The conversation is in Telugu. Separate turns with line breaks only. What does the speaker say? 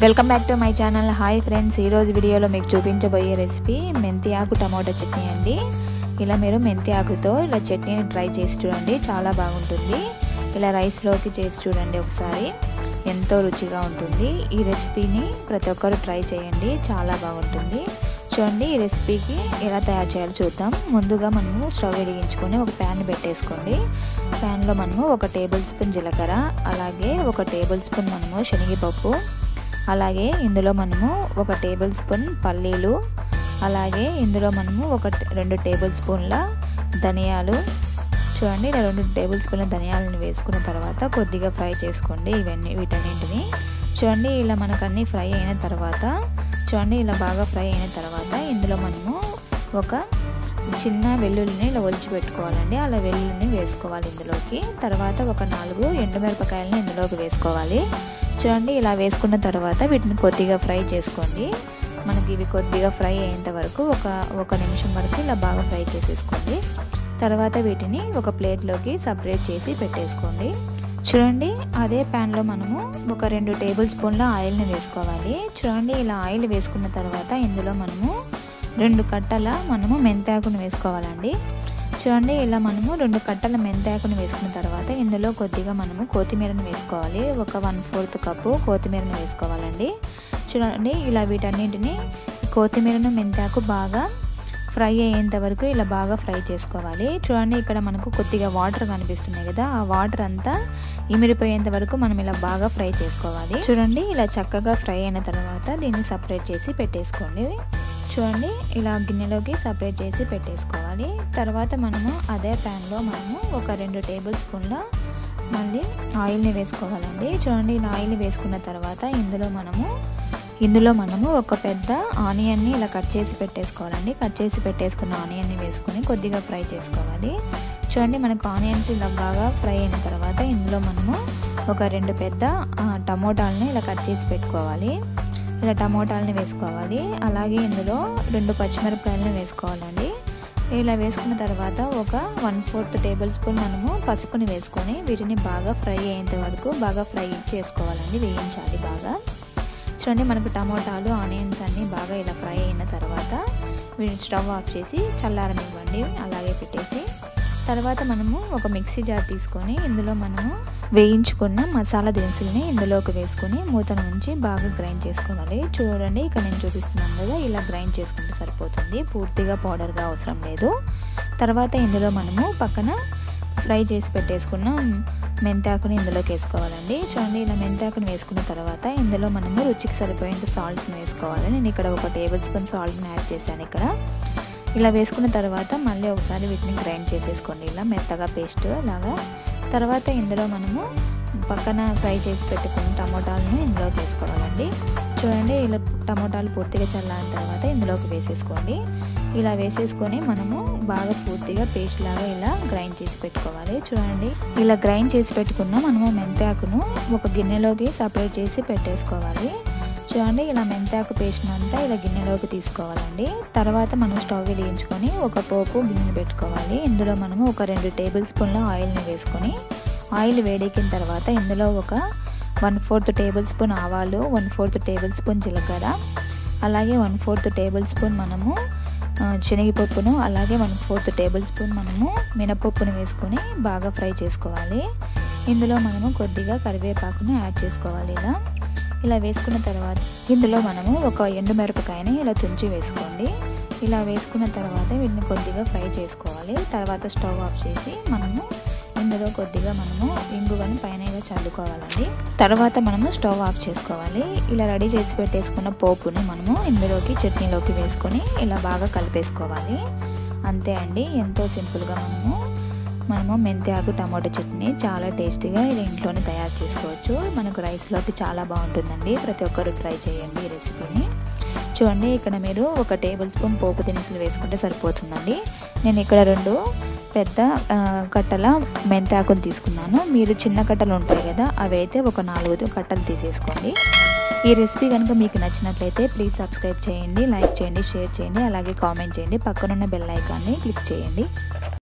welcome back to my channel hi friends ఈరోజు వీడియోలో మీకు చూపించబోయే రెసిపీ మెంతి ఆకు టమాటా చట్నీ అండి ఇలా మీరు మెంతి ఆకుతో ఇలా చట్నీని ట్రై చేసి చూడండి చాలా బాగుంటుంది ఇలా రైస్లోకి చేసి చూడండి ఒకసారి ఎంతో రుచిగా ఉంటుంది ఈ రెసిపీని ప్రతి ఒక్కరు ట్రై చేయండి చాలా బాగుంటుంది చూడండి ఈ రెసిపీకి ఎలా తయారు చేయాలో చూద్దాం ముందుగా మనము స్టవ్ వెలిగించుకొని ఒక ప్యాన్ పెట్టేసుకోండి ప్యాన్లో మనము ఒక టేబుల్ స్పూన్ జీలకర్ర అలాగే ఒక టేబుల్ స్పూన్ మనము శనగపప్పు అలాగే ఇందులో మనము ఒక టేబుల్ స్పూన్ పల్లీలు అలాగే ఇందులో మనము ఒక రెండు టేబుల్ స్పూన్ల ధనియాలు చూడండి ఇలా రెండు టేబుల్ స్పూన్ల ధనియాలను వేసుకున్న తర్వాత కొద్దిగా ఫ్రై చేసుకోండి ఇవన్నీ వీటన్నింటిని చూడండి ఇలా మనకు అన్నీ ఫ్రై అయిన తర్వాత చూడండి ఇలా బాగా ఫ్రై అయిన తర్వాత ఇందులో మనము ఒక చిన్న వెల్లుల్లిని ఇలా ఒలిచి పెట్టుకోవాలండి అలా వెల్లుల్లిని వేసుకోవాలి ఇందులోకి తర్వాత ఒక నాలుగు ఎండుమిరపకాయలని ఇందులోకి వేసుకోవాలి చూడండి ఇలా వేసుకున్న తర్వాత వీటిని కొద్దిగా ఫ్రై చేసుకోండి మనకి ఇవి కొద్దిగా ఫ్రై అయ్యేంత వరకు ఒక ఒక నిమిషం వరకు ఇలా బాగా ఫ్రై చేసేసుకోండి తర్వాత వీటిని ఒక ప్లేట్లోకి సపరేట్ చేసి పెట్టేసుకోండి చూడండి అదే ప్యాన్లో మనము ఒక రెండు టేబుల్ స్పూన్ల ఆయిల్ని వేసుకోవాలి చూడండి ఇలా ఆయిల్ వేసుకున్న తర్వాత ఇందులో మనము రెండు కట్టల మనము మెంతాకును వేసుకోవాలండి చూడండి ఇలా మనము రెండు కట్టల మెంతాకుని వేసుకున్న తర్వాత ఇందులో కొద్దిగా మనము కొత్తిమీరని వేసుకోవాలి ఒక వన్ ఫోర్త్ కప్పు కొత్తిమీరని వేసుకోవాలండి చూడండి ఇలా వీటన్నింటిని కొత్తిమీరను మెంతాకు బాగా ఫ్రై అయ్యేంత వరకు ఇలా బాగా ఫ్రై చేసుకోవాలి చూడండి ఇక్కడ మనకు కొద్దిగా వాటర్ కనిపిస్తున్నాయి కదా ఆ వాటర్ అంతా ఇమిరిపోయేంత వరకు మనం ఇలా బాగా ఫ్రై చేసుకోవాలి చూడండి ఇలా చక్కగా ఫ్రై అయిన తర్వాత దీన్ని సపరేట్ చేసి పెట్టేసుకోండి చూడండి ఇలా గిన్నెలోకి సపరేట్ చేసి పెట్టేసుకోవాలి తర్వాత మనము అదే ప్యాన్లో మనము ఒక రెండు టేబుల్ స్పూన్ల మళ్ళీ ఆయిల్ని వేసుకోవాలండి చూడండి ఇలా ఆయిల్ వేసుకున్న తర్వాత ఇందులో మనము ఇందులో మనము ఒక పెద్ద ఆనియన్ని ఇలా కట్ చేసి పెట్టేసుకోవాలండి కట్ చేసి పెట్టేసుకున్న ఆనియన్ని వేసుకొని కొద్దిగా ఫ్రై చేసుకోవాలి చూడండి మనకు ఆనియన్స్ ఇలా బాగా ఫ్రై అయిన తర్వాత ఇందులో మనము ఒక రెండు పెద్ద టమోటాలని ఇలా కట్ చేసి పెట్టుకోవాలి ఇలా టమోటాలని వేసుకోవాలి అలాగే ఇందులో రెండు పచ్చిమిరపకాయలను వేసుకోవాలండి ఇలా వేసుకున్న తర్వాత ఒక వన్ ఫోర్త్ టేబుల్ స్పూన్ మనము పసుపుని వేసుకొని వీటిని బాగా ఫ్రై అయ్యేంత వరకు బాగా ఫ్రై చేసుకోవాలండి వేయించాలి బాగా చూడండి మనకు టమోటాలు ఆనియన్స్ అన్నీ బాగా ఇలా ఫ్రై అయిన తర్వాత వీటిని స్టవ్ ఆఫ్ చేసి చల్లారనివ్వండి అలాగే పెట్టేసి తర్వాత మనము ఒక మిక్సీ జార్ తీసుకొని ఇందులో మనము వేయించుకున్న మసాలా దినుసుల్ని ఇందులోకి వేసుకొని మూతను ఉంచి బాగా గ్రైండ్ చేసుకోవాలి చూడండి ఇక్కడ నేను చూపిస్తున్నాను కదా ఇలా గ్రైండ్ చేసుకుంటే సరిపోతుంది పూర్తిగా పౌడర్గా అవసరం లేదు తర్వాత ఇందులో మనము పక్కన ఫ్రై చేసి పెట్టేసుకున్న మెంతాకుని ఇందులోకి వేసుకోవాలండి చూడండి ఇలా మెంతాకుని వేసుకున్న తర్వాత ఇందులో మనము రుచికి సరిపోయేంత సాల్ట్ని వేసుకోవాలి నేను ఇక్కడ ఒక టేబుల్ స్పూన్ సాల్ట్ని యాడ్ చేశాను ఇక్కడ ఇలా వేసుకున్న తర్వాత మళ్ళీ ఒకసారి వీటిని గ్రైండ్ చేసేసుకోండి ఇలా మెత్తగా పేస్ట్ లాగా తర్వాత ఇందులో మనము పక్కన ఫ్రై చేసి పెట్టుకున్న టమోటాలను ఇందులోకి వేసుకోవాలండి చూడండి ఇలా టమోటాలు పూర్తిగా చల్లారిన తర్వాత ఇందులోకి వేసేసుకోండి ఇలా వేసేసుకొని మనము బాగా పూర్తిగా పేస్ట్ లాగా ఇలా గ్రైండ్ చేసి పెట్టుకోవాలి చూడండి ఇలా గ్రైండ్ చేసి పెట్టుకున్న మనము మెంతాకును ఒక గిన్నెలోకి సపరేట్ చేసి పెట్టేసుకోవాలి చూడండి ఇలా మెంతాకు పేస్ట్ అంతా ఇలా గిన్నెలోకి తీసుకోవాలండి తర్వాత మనం స్టవ్ వెలిగించుకొని ఒక పోపు గిన్నె పెట్టుకోవాలి ఇందులో మనము ఒక రెండు టేబుల్ స్పూన్ల ఆయిల్ని వేసుకొని ఆయిల్ వేడెక్కిన తర్వాత ఇందులో ఒక వన్ ఫోర్త్ టేబుల్ స్పూన్ ఆవాలు వన్ ఫోర్త్ టేబుల్ స్పూన్ జీలకర్ర అలాగే వన్ ఫోర్త్ టేబుల్ స్పూన్ మనము శనగపప్పును అలాగే వన్ ఫోర్త్ టేబుల్ స్పూన్ మనము మినపప్పును వేసుకొని బాగా ఫ్రై చేసుకోవాలి ఇందులో మనము కొద్దిగా కరివేపాకును యాడ్ చేసుకోవాలి ఇలా ఇలా వేసుకున్న తర్వాత ఇందులో మనము ఒక ఎండు మిరపకాయని ఇలా తుంచి వేసుకోండి ఇలా వేసుకున్న తర్వాత వీటిని కొద్దిగా ఫ్రై చేసుకోవాలి తర్వాత స్టవ్ ఆఫ్ చేసి మనము ఇందులో కొద్దిగా మనము ఇంగువని పైన ఇలా చల్లుకోవాలండి తర్వాత మనము స్టవ్ ఆఫ్ చేసుకోవాలి ఇలా రెడీ చేసి పెట్టేసుకున్న పోపుని మనము ఇందులోకి చట్నీలోకి వేసుకొని ఇలా బాగా కలిపేసుకోవాలి అంతే అండి ఎంతో సింపుల్గా మనము మనము మెంతి ఆకు టమాటో చట్నీ చాలా టేస్టీగా ఇది ఇంట్లోనే తయారు చేసుకోవచ్చు మనకు రైస్లోకి చాలా బాగుంటుందండి ప్రతి ఒక్కరు ట్రై చేయండి ఈ రెసిపీని చూడండి ఇక్కడ మీరు ఒక టేబుల్ స్పూన్ పోపు దినుసులు వేసుకుంటే సరిపోతుందండి నేను ఇక్కడ రెండు పెద్ద కట్టల మెంతాకులు తీసుకున్నాను మీరు చిన్న కట్టలు ఉంటాయి కదా అవి అయితే ఒక నాలుగు కట్టలు తీసేసుకోండి ఈ రెసిపీ కనుక మీకు నచ్చినట్లయితే ప్లీజ్ సబ్స్క్రైబ్ చేయండి లైక్ చేయండి షేర్ చేయండి అలాగే కామెంట్ చేయండి పక్కనున్న బెల్ ఐకాన్ని క్లిక్ చేయండి